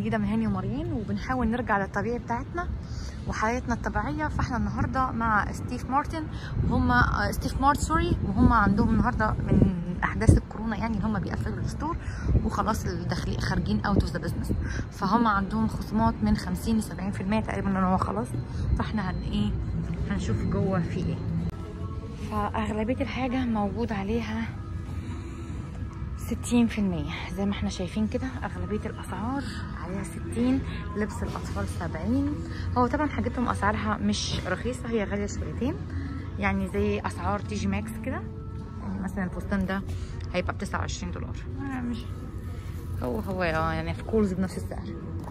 جديده من هاني وماريان وبنحاول نرجع للطبيعي بتاعتنا وحياتنا الطبيعيه فاحنا النهارده مع ستيف مارتن وهم آه، ستيف مارت سوري وهم عندهم النهارده من احداث الكورونا يعني ان هم بيقفلوا الستور وخلاص الداخلين خارجين اوت اوف ذا بزنس فهم عندهم خصومات من 50 ل 70% تقريبا ان هو خلاص فاحنا هن ايه هنشوف جوه في ايه فاغلبيه الحاجه موجود عليها 60% زي ما احنا شايفين كده اغلبيه الاسعار عليها 60 لبس الاطفال 70 هو طبعا حاجتهم اسعارها مش رخيصه هي غاليه شويتين يعني زي اسعار تي جي ماكس كده يعني مثلا الفستان ده هيبقى ب 29 دولار آه مش هو هو اه يعني في كولز بنفس السعر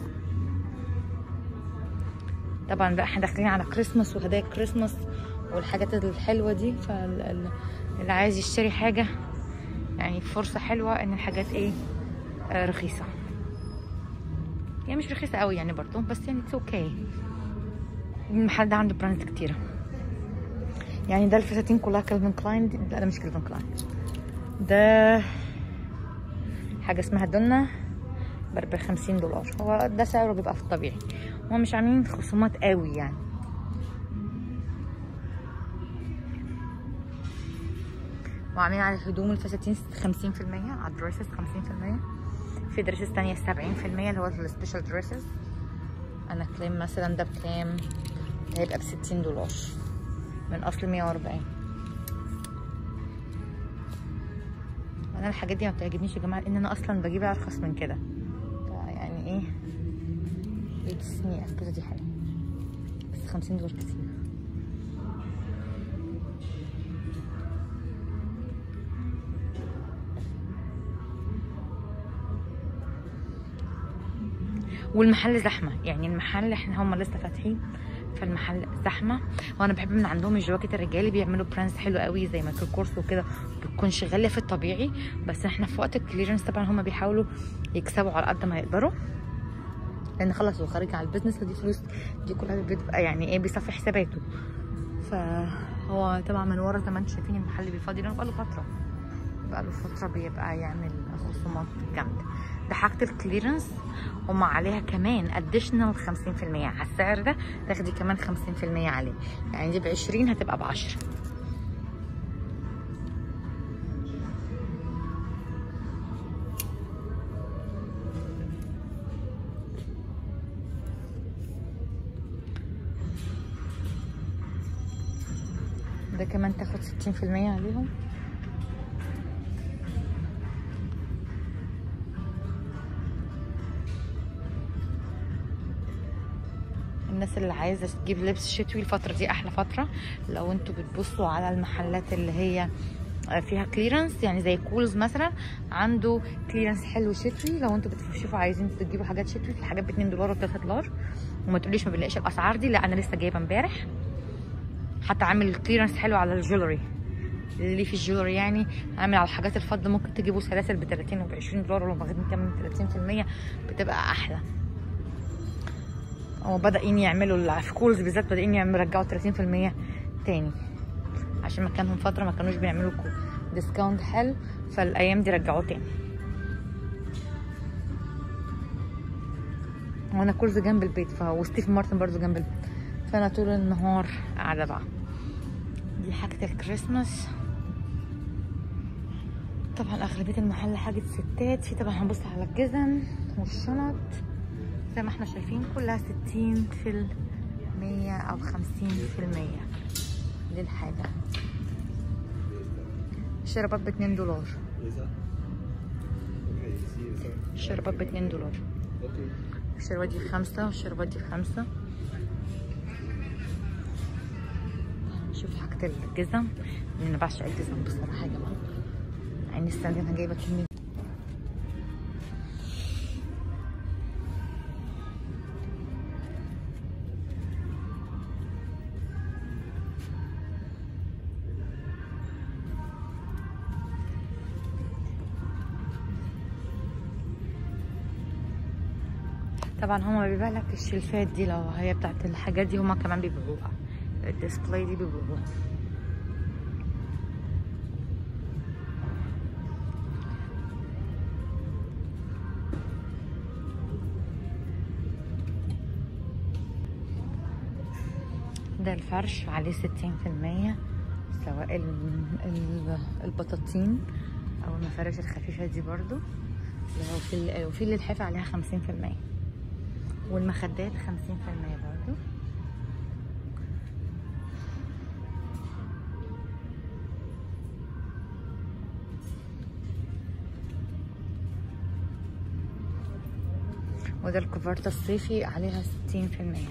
طبعا بقى احنا داخلين على كريسماس وهدايا كريسماس والحاجات الحلوه دي فاللي عايز يشتري حاجه يعني فرصه حلوه ان الحاجات ايه آه رخيصه يعني مش رخيصه قوي يعني برضو بس يعني اتس اوكي المحل ده عنده براندز كتيره يعني ده الفساتين كلها كالفين كلاين دي- لا ده مش كالفين كلاين ده حاجه اسمها دونا ب 50 دولار هو ده سعره بيبقى في الطبيعي هو مش عاملين خصومات قوي يعني وعاملين على الهدوم الفساتين 50% على الدريسز 50% في دريسز تانية 70% اللي هو السبيشال دريسز انا كليم مثلا ده بكام ده هيبقى ب 60 دولار من اصل 140 انا الحاجات دي ما بتعجبنيش يا جماعه لان انا اصلا بجيبها ارخص من كده يعني ايه بتسني كده دي حاجه بس 50 دولار كتير والمحل زحمه يعني المحل احنا هم لسه فاتحين فالمحل زحمه وانا بحب من عندهم الجواكت الرجالي بيعملوا براندز حلو قوي زي مايكل كورس وكده بتكون شغاله في الطبيعي بس احنا في وقت الكليرنس طبعا هم بيحاولوا يكسبوا على قد ما يقدروا لان خلاص هو خارج على البيزنس فدي فلوس دي كلها بتبقى يعني ايه بيصفي حساباته فهو طبعا من ورا زي ما انتم شايفين المحل بيفاضي لانه بقاله فتره بقاله فتره بيبقى يعمل خصومات جامده ده حاجه الكليرنس هم عليها كمان اديشنال 50% على السعر ده تاخدي كمان 50% عليه يعني دي ب 20 هتبقى ب 10 ده كمان تاخد 60% عليهم الناس اللي عايزه تجيب لبس شتوي الفتره دي احلى فتره لو انتوا بتبصوا على المحلات اللي هي فيها كليرنس يعني زي كولز مثلا عنده كليرنس حلو شتوي لو انتوا بتشوفوا عايزين تجيبوا حاجات شتوي في حاجات ب 2 دولار و 3 دولار وما تقوليش ما بنلاقيش الاسعار دي لا انا لسه جايبه امبارح حتى عامل كليرنس حلو على الجولري اللي في الجولري يعني عامل على الحاجات الفضه ممكن تجيبوا سلاسل ب 30 وب 20 دولار ولو واخدين كمان 30% بتبقى احلى هو بدأين يعملوا في كولز بالذات بدأين يعملوا يرجعوا 30% تاني عشان ما كانهم فترة ما كانوش بيعملوا ديسكاونت حلو فالأيام دي رجعوه تاني وانا كولز جنب البيت فهو ستيف مارتن برضو جنب البيت فانا طول النهار قاعدة بقى دي حاجة الكريسماس طبعا أغلبية المحل حاجة ستات في طبعا هنبص على الجزم والشنط زي ما احنا شايفين كلها ستين في المية أو خمسين في المية للحاجة الشرابات باتنين دولار الشرابات باتنين دولار الشرابات دي بخمسة والشرابات دي بخمسة شوف حاجة الجزم أنا بعشق الجزم بصراحة يا جماعة يعني السنة دي أنا جايبة كمية طبعا هما بيبيع لك الشلفات دي لو هي بتاعت الحاجات دي هما كمان بيبيعوها الديسبلاي دي بيبيعوها مخدة الفرش عليه ستين في المية سواء ال- ال- البطاطين او المفارش الخفيفة دي برضو لو في ال- وفي للحفا عليها خمسين في المية والمخدات خمسين في المية برضو وده الكوفرتا الصيفي عليها ستين في المية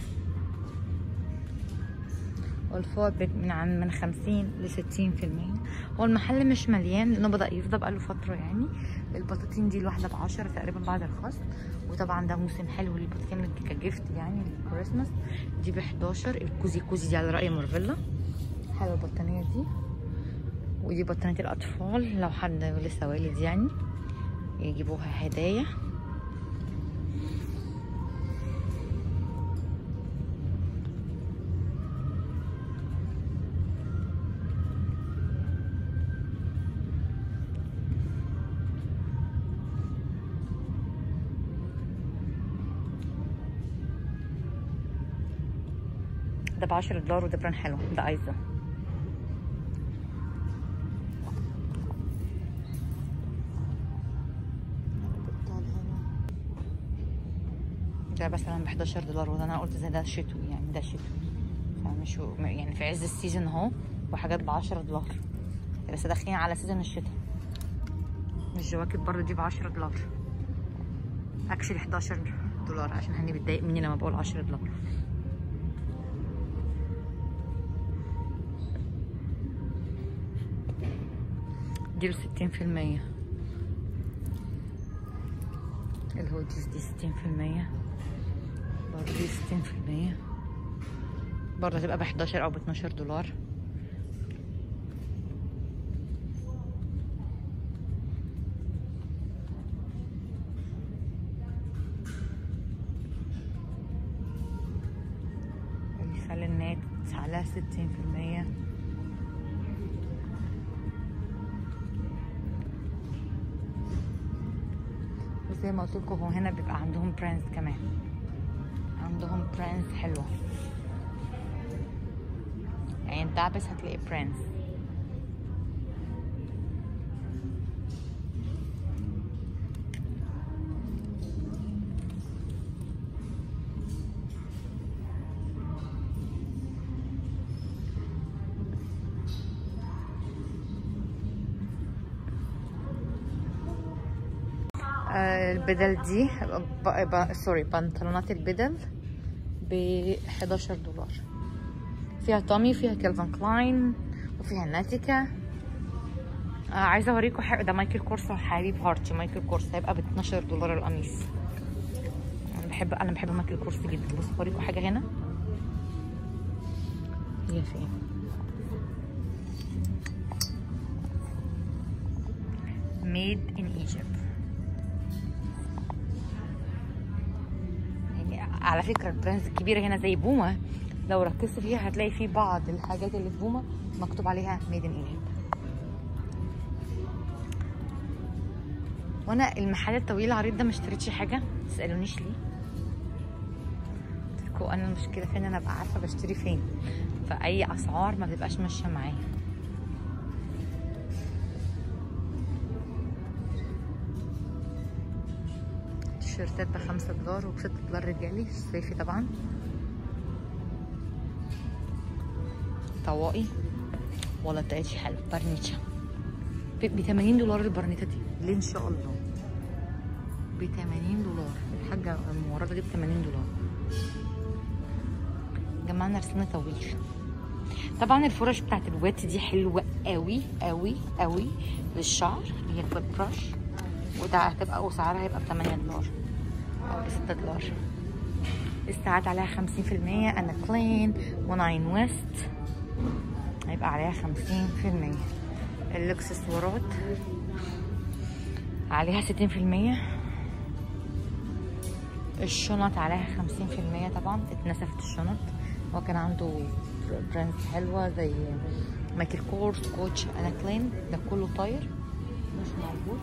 والفوق بت- من عن من خمسين لستين في المية هو المحل مش مليان لأنه بدأ يفضى بقاله فترة يعني البطاطين دي الواحدة بعشرة تقريبا بعد الخصم وطبعا ده موسم حلو للبطاطين كجفت يعني للكريسماس دي ب 11 الكوزي كوزي دي على رأي مارفيلا حلوة البطانية دي ودي بطانية الأطفال لو حد لسه والد يعني يجيبوها هدايا ده ب 10 دولار وده بران حلو ده ايزو ده مثلا ب 11 دولار وده انا قلت زي ده شتوي يعني ده شتوي فمش يعني في عز السيزون اهو وحاجات ب 10 دولار بس داخلين على سيزون الشتاء الجواكت برضه دي ب 10 دولار اكشلي 11 دولار عشان هني بتضايق مني لما بقول 10 دولار دي ستين في المية الهوديز دي ستين في المية برضه دي ستين في المية برضه هتبقى بحداشر أو باتناشر دولار الفالنات على ستين في المية وزي ما قلت لكم هو هنا بيبقى عندهم براندز كمان عندهم براندز حلوه يعني انت عابس هتلاقي براندز آه، البدل دي ب... ب... سوري بنطلونات البدل ب 11 دولار فيها تومي فيها كيلفن كلاين وفيها ناتيكا آه عايزه اوريكم حق ده مايكل كورس حبيب هارتي مايكل كورس هيبقى ب 12 دولار القميص انا بحب انا بحب مايكل كورس جدا بصوا اوريكم حاجه هنا هي فين made in Egypt يعني على فكره البراندز الكبيره هنا زي بوما لو ركزت فيها هتلاقي في بعض الحاجات اللي في بوما مكتوب عليها ميد ان ايجيبت وانا المحل الطويل العريض ده ما اشتريتش حاجه ما تسالونيش ليه قلت لكم انا المشكله فين انا ابقى عارفه بشتري فين فاي اسعار ما بتبقاش ماشيه معايا التيشيرتات بخمسة دولار وبستة دولار رجالي الصيفي طبعا طواقي ولا بتاعتش حلو برنيتشا ب 80 دولار البرنيتا دي ليه ان شاء الله ب 80 دولار الحاجة الموردة دي ب 80 دولار جمعنا رسمنا طويل طبعا الفرش بتاعت الوات دي حلوة قوي قوي قوي للشعر اللي هي كليب براش وده هتبقى وسعرها هيبقى ب 8 دولار او ب 6 دولار الساعات عليها 50% انا كلين وناين ويست هيبقى عليها 50% الاكسسوارات عليها 60% الشنط عليها 50% طبعا اتنسفت الشنط هو كان عنده براندز حلوة زي مايكل كورس كوتش انا كلين ده كله طاير مش موجود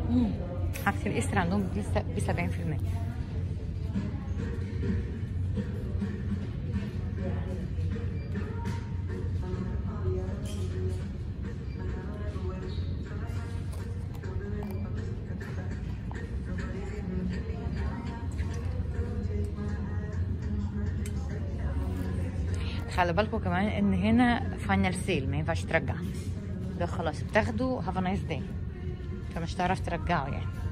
عكس القسر عندهم لسه ب 70% خلي بالكم كمان ان هنا فاينل سيل ما ينفعش ترجع ده خلاص بتاخده هاف نايس داي فمش هتعرف ترجعه يعني